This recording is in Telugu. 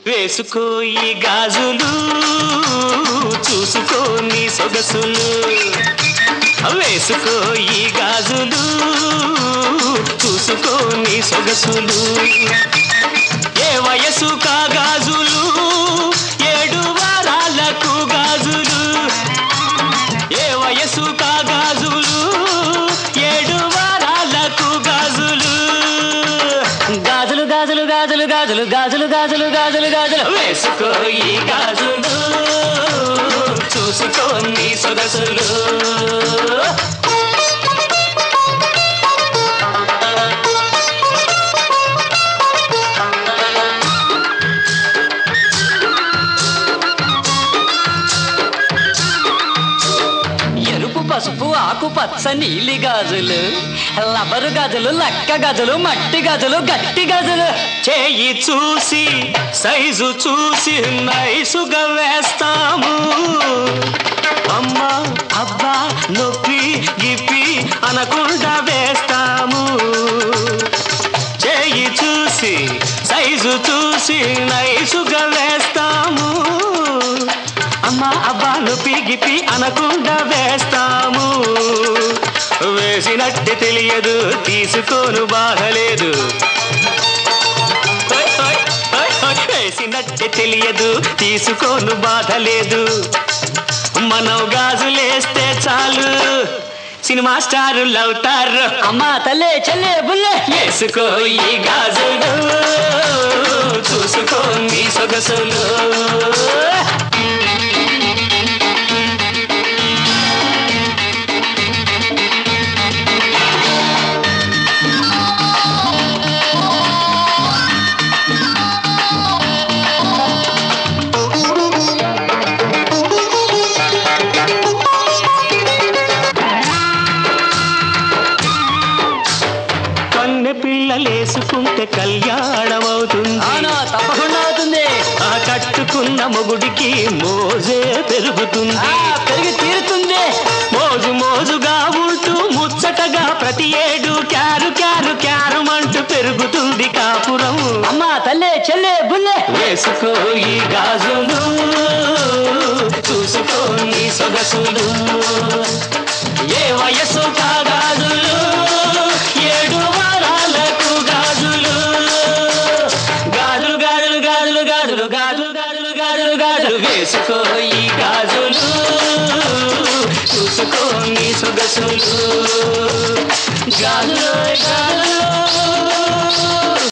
వేసుకో ఈ గాజులు చూసుకో నీ సొగసులు వేసుకో ఈ గాజులు చూసుకో నీ సొగసులు ఏ వయసు కా గాజులు ఏడు వారాలకు గాజులు ఏ వయసు కా గాజులు ఏడు వారాలకు గాజులు గాజులు గాజులు గాజులు గాజులు గాజులు గాజులు గాజులు గాజులు వేసుకో ఈ గాజులు చూసుకో నీ సొగసులు ఎరుపు పసుపు ఆకు పచ్చ నీలి గాజులు లబరు గాజులు లక్క గాజులు మట్టి గాజులు గట్టి గాజులు చేయి చూసి సైజు చూసి నైసుగా వేస్తాము అమ్మా అబ్బా నొప్పి గిప్పి అనకుండా వేస్తాము చేయి చూసి సైజు చూసి నైసుగా వేస్తాము అమ్మా అబ్బాను పిగిపి అనకుండా వేస్తాము వేసినట్టు తెలియదు తీసుకోను బాధలేదు హోయ్, హోయ్, హోయ్, హోయ్. వేసినట్టు తెలియదు తీసుకోను బాధ లేదు మనం గాజులేస్తే చాలు సినిమా స్టారులు అవుతారు అమ్మా తల్లే చెల్లే బుల్లే వేసుకో ఈ గాజులు చూసుకో నీ సొగసులు కన్నె పిల్లలేసుకుంటే కళ్యాణం అవుతుంది అవును తప్పకుండా అవుతుంది ఆ కట్టుకున్న మొగుడికి మోజే పెరుగుతుంది ఆ, పెరిగి తీరుతుంది మోజు మోజుగా ఉంటూ ముచ్చటగా ప్రతి ఏడు క్యారు క్యారు క్యారమంటూ పెరుగుతుంది కాపురం అమ్మా తల్లే చెల్లే బుల్లే వేసుకో ఈ గాజులు చూసుకో నీ సొగసులు ఏ వయస్సు కా గాజులు ఏడు వారాలకు గాజులు గాజులు గాజులు గాజులు గాజులు గాజులు గాజులు గాజులు గాజులు వేసుకో ఈ గాజులు చూసుకో నీ సొగసులు గాజులు గాజులు